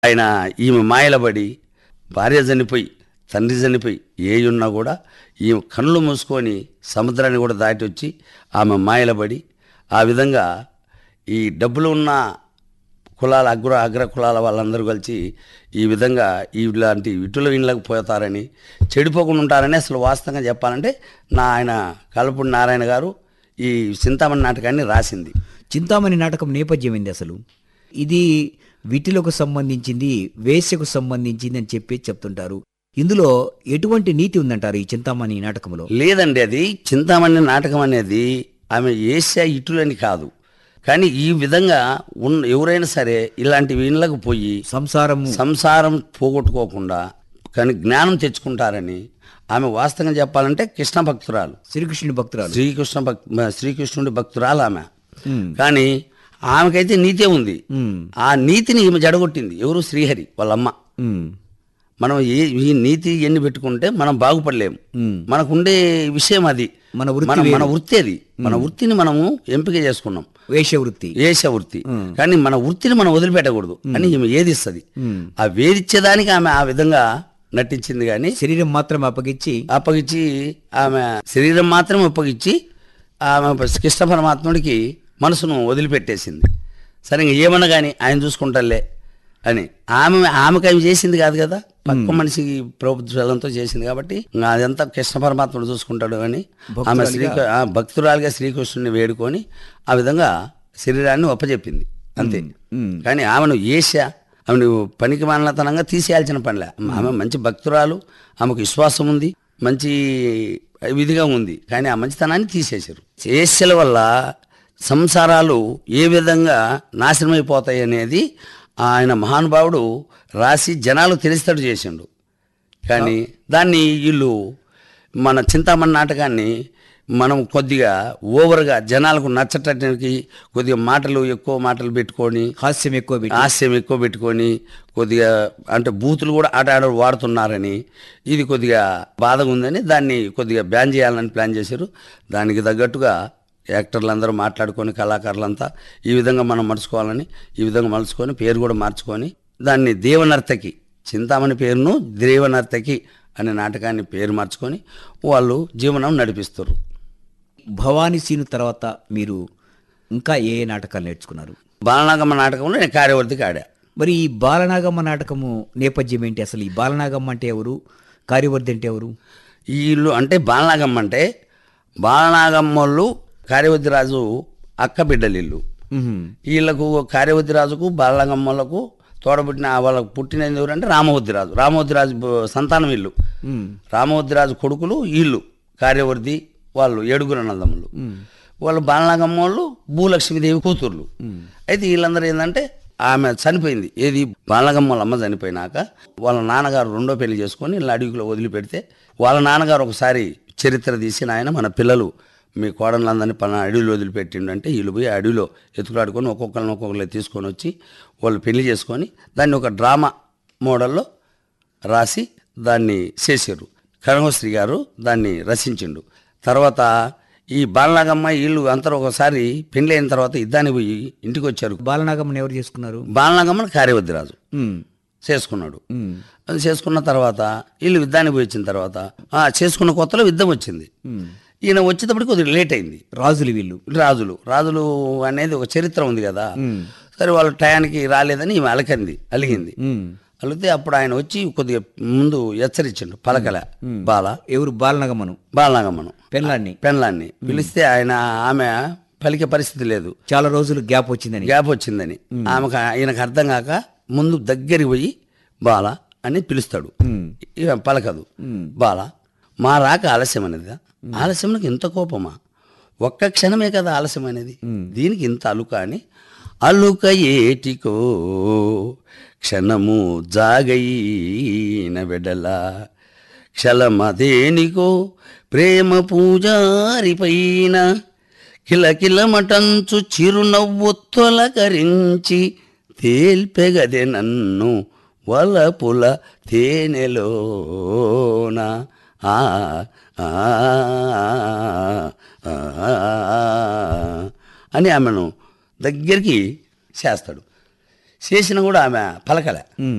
ఆయన ఈమె మాయలబడి భార్య చనిపోయి తండ్రి చనిపోయి ఏ ఉన్నా కూడా ఈమె కళ్ళు మూసుకొని సముద్రాన్ని కూడా దాటి వచ్చి ఆమె మాయలబడి ఆ విధంగా ఈ డబ్బులు ఉన్న కులాల అగ్ర అగ్ర కులాల వాళ్ళందరూ కలిసి ఈ విధంగా ఇలాంటి ఇటుల ఇండ్లకు పోతారని చెడిపోకుండా ఉంటారని అసలు వాస్తవంగా చెప్పాలంటే నా ఆయన కలపూడి నారాయణ గారు ఈ చింతామణి నాటకాన్ని రాసింది చింతామణి నాటకం నేపథ్యం ఏంది అసలు ఇది వీటిలకు సంబంధించింది వేశ్యకు సంబంధించింది అని చెప్పి చెప్తుంటారు ఇందులో ఎటువంటి నీతి ఉందంటారు ఈ చింతామణి నాటకంలో లేదండి అది చింతామణి నాటకం అనేది ఆమె ఏసా ఇటులని కాదు కానీ ఈ విధంగా ఉన్న ఎవరైనా సరే ఇలాంటి వీళ్ళకు పోయి సంసారం సంసారం పోగొట్టుకోకుండా కానీ జ్ఞానం తెచ్చుకుంటారని ఆమె వాస్తవంగా చెప్పాలంటే కృష్ణ భక్తురాలు శ్రీకృష్ణుని భక్తురాలు శ్రీకృష్ణ భక్ శ్రీకృష్ణుడి భక్తురాలు ఆమె ఉమ్, కానీ ఆమెకైతే నీతే ఉంది ఉమ్, ఆ నీతిని ఈమె జడగొట్టింది ఎవరు శ్రీహరి వాళ్ళమ్మ ఉమ్, మనం ఏ ఈ నీతి ఎన్ని పెట్టుకుంటే మనం బాగుపడలేము ఉమ్. మనకుండే విషయం అది మన వృత్తి మన మన వేరు. వృత్తి అది మన వృత్తిని మనము ఎంపిక చేసుకున్నాం వేశ్య వృత్తి వేస వృత్తి కానీ మన వృత్తిని మనం వదిలిపెట్టకూడదు అని ఈమె ఏదిస్తుంది ఉమ్. ఆ వేదిచ్చేదానికి ఆమె ఆ విధంగా నటించింది కానీ శరీరం మాత్రం అప్పగించి అప్పగించి ఆమె శరీరం మాత్రం అప్పగించి ఆమె కృష్ణ పరమాత్ముడికి మనసును వదిలిపెట్టేసింది సరే ఇంక ఏమన్నా కానీ ఆయన చూసుకుంటాలే అని ఆమె ఆమెకు ఆమె చేసింది కాదు కదా పక్క మనిషికి ప్రభుత్వంతో చేసింది కాబట్టి ఇంకా అదంతా కృష్ణ పరమాత్ముడు చూసుకుంటాడు అని ఆమె శ్రీ ఆ భక్తురాలుగా శ్రీకృష్ణుని వేడుకొని ఆ విధంగా శరీరాన్ని ఒప్పచెప్పింది అంతే ఉమ్, కానీ ఆమెను ఏష ఆమెను పనికి మానతనంగా తీసేయాల్సిన పనిలే ఆమె మంచి భక్తురాలు ఆమెకు విశ్వాసం ఉంది మంచి విధిగా ఉంది కానీ ఆ మంచితనాన్ని తీసేశారు ఏష్యల వల్ల సంసారాలు ఏ విధంగా నాశనమైపోతాయి అనేది ఆయన మహానుభావుడు రాసి జనాలు తెలిస్తడు చేసిండు కానీ దాన్ని వీళ్ళు మన చింతామణి నాటకాన్ని మనం కొద్దిగా ఓవర్గా జనాలకు నచ్చటానికి కొద్దిగా మాటలు ఎక్కువ మాటలు పెట్టుకొని హాస్యం ఎక్కువ పెట్టి హాస్యం ఎక్కువ పెట్టుకొని కొద్దిగా అంటే బూతులు కూడా ఆట ఆడ వాడుతున్నారని ఇది కొద్దిగా బాధగా ఉందని దాన్ని కొద్దిగా బ్యాన్ చేయాలని ప్లాన్ చేశారు దానికి తగ్గట్టుగా యాక్టర్లు అందరూ మాట్లాడుకొని కళాకారులంతా ఈ విధంగా మనం మలుచుకోవాలని ఈ విధంగా మలుచుకొని పేరు కూడా మార్చుకొని దాన్ని దేవనర్తకి చింతామణి పేరును దేవనర్తకి అనే నాటకాన్ని పేరు మార్చుకొని వాళ్ళు జీవనం నడిపిస్తారు భవానీ సీను తర్వాత మీరు ఇంకా ఏ ఏ నాటకాలు నేర్చుకున్నారు బాలనాగమ్మ నాటకంలో నేను కార్యవర్తికి ఆడా మరి ఈ బాలనాగమ్మ నాటకము నేపథ్యం ఏంటి అసలు ఈ బాలనాగమ్మ అంటే ఎవరు కార్యవర్ధి అంటే ఎవరు వీళ్ళు అంటే బాలనాగమ్మ అంటే బాలనాగమ్మోళ్ళు కార్యవతిరాజు అక్క బిడ్డలిల్లు ఉహుం. వీళ్ళకు కార్యవతిరాజుకు బాలనాగమ్మలకు తోడబుట్టిన వాళ్ళకు పుట్టిన ఎవరంటే రామవద్దిరాజు రామవద్దిరాజు బ- సంతానం వీళ్ళు ఉమ్. రామవద్దిరాజు కొడుకులు వీళ్ళు కార్యవర్ధి వాళ్ళు ఏడుగురు అన్నదమ్ములు వాళ్ళు బాలనాగమ్మ వాళ్ళు భూలక్ష్మీదేవి కూతుర్లు అయితే వీళ్ళందరూ ఏంటంటే ఆమె చనిపోయింది ఏది బాలనాగమ్మ వాళ్ళ అమ్మ చనిపోయినాక వాళ్ళ నాన్నగారు రెండో పెళ్లి చేసుకొని వీళ్ళ అడవిలో వదిలిపెడితే వాళ్ళ నాన్నగారు ఒకసారి చరిత్ర తీసి ఆయన మన పిల్లలు మీ కోడళ్ళందరినీ పలానా అడవిలో వదిలిపెట్టిండంటే వీళ్ళు పోయి అడవిలో ఎత్తులాడుకొని ఒక్కొక్కరిని ఒక్కొక్కరు తీసుకొని వచ్చి వాళ్ళు పెళ్లి చేసుకొని దాన్ని ఒక డ్రామా మోడల్లో రాసి దాన్ని చేశారు కనగశ్రీ గారు దాన్ని రచించిండు తర్వాత ఈ బాలనాగమ్మ వీళ్ళు అందరూ ఒకసారి పెళ్లి అయిన తర్వాత ఇద్దానికి పోయి ఇంటికి వచ్చారు బాలనాగమ్మని ఎవరు చేసుకున్నారు బాలనాగమ్మని కార్యవద్దిరాజు ఉమ్. చేసుకున్నాడు ఉమ్. అది చేసుకున్న తర్వాత వీళ్ళు యుద్ధానికి పోయి వచ్చిన తర్వాత ఆ, చేసుకున్న కొత్తలో యుద్ధం వచ్చింది ఉమ్. ఈయన వచ్చేటప్పటికి కొద్దిగా లేట్ అయింది రాజులు వీళ్ళు రాజులు రాజులు అనేది ఒక చరిత్ర ఉంది కదా ఉమ్. సరే వాళ్ళ టయానికి రాలేదని ఈమె అలకంది అలిగింది ఉమ్. అలిగితే అప్పుడు ఆయన వచ్చి కొద్దిగా ముందు హెచ్చరించిండు పలకల బాల ఎవరు బాలనాగమ్మను బాలనాగమ్మను పెళ్ళాన్ని పెన్లాన్ని పిలిస్తే ఆయన ఆమె పలికే పరిస్థితి లేదు చాలా రోజులు గ్యాప్ వచ్చిందని గ్యాప్ వచ్చిందని ఆమెకు ఆయనకు అర్థం కాక ముందు దగ్గరికి పోయి బాల అని పిలుస్తాడు ఉమ్. ఇక పలకదు బాల మా రాక ఆలస్యం అనేది ఆలస్యంకి ఇంత కోపమా ఒక్క క్షణమే కదా ఆలస్యం అనేది దీనికి ఇంత అలుక అని అలుక ఏటికో క్షణము జాగైన వెడల క్షలమదేనికో ప్రేమ పూజారి పైన కిలకిలమటంచు చిరునవ్వు తొలకరించి తేల్పెగదే నన్ను వలపుల తేనెలోన ఆ ఆ, ఆ, అని ఆమెను దగ్గరికి చేస్తాడు చేసిన కూడా ఆమె పలకలే